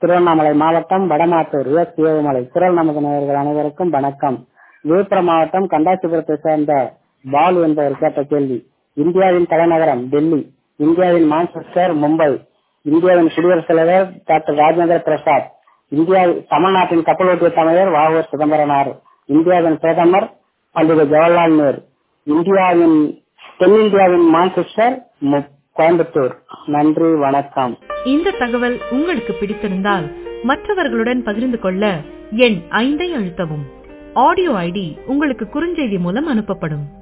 திருவண்ணாமலை மாவட்டம் வடமாத்தூர் எஸ் ஏழுமலை குரல் நமது நேயர்கள் அனைவருக்கும் வணக்கம் விழுப்புரம் மாவட்டம் கண்டாசிபுரத்தை சேர்ந்த பாலு என்பவர் கேட்ட கேள்வி இந்தியாவின் தலைநகரம் டெல்லி இந்தியாவின் மான்செஸ்டர் மும்பை இந்தியாவின் குடியரசுத் தலைவர் டாக்டர் ராஜேந்திர பிரசாத் இந்தியா தமிழ்நாட்டின் கப்பலோட்டிய தலைவர் வாகூர் சிதம்பரனார் இந்தியாவின் பிரதமர் பண்டித ஜவஹர்லால் நேரு இந்தியாவின் தென்னிந்தியாவின் மான்செஸ்டர் மு- கோயம்புத்தூர் நன்றி வணக்கம் இந்த தகவல் உங்களுக்கு பிடித்திருந்தால் மற்றவர்களுடன் பகிர்ந்து கொள்ள எண் ஐந்தை அழுத்தவும் ஆடியோ ஐடி உங்களுக்கு குறுஞ்செய்தி மூலம் அனுப்பப்படும்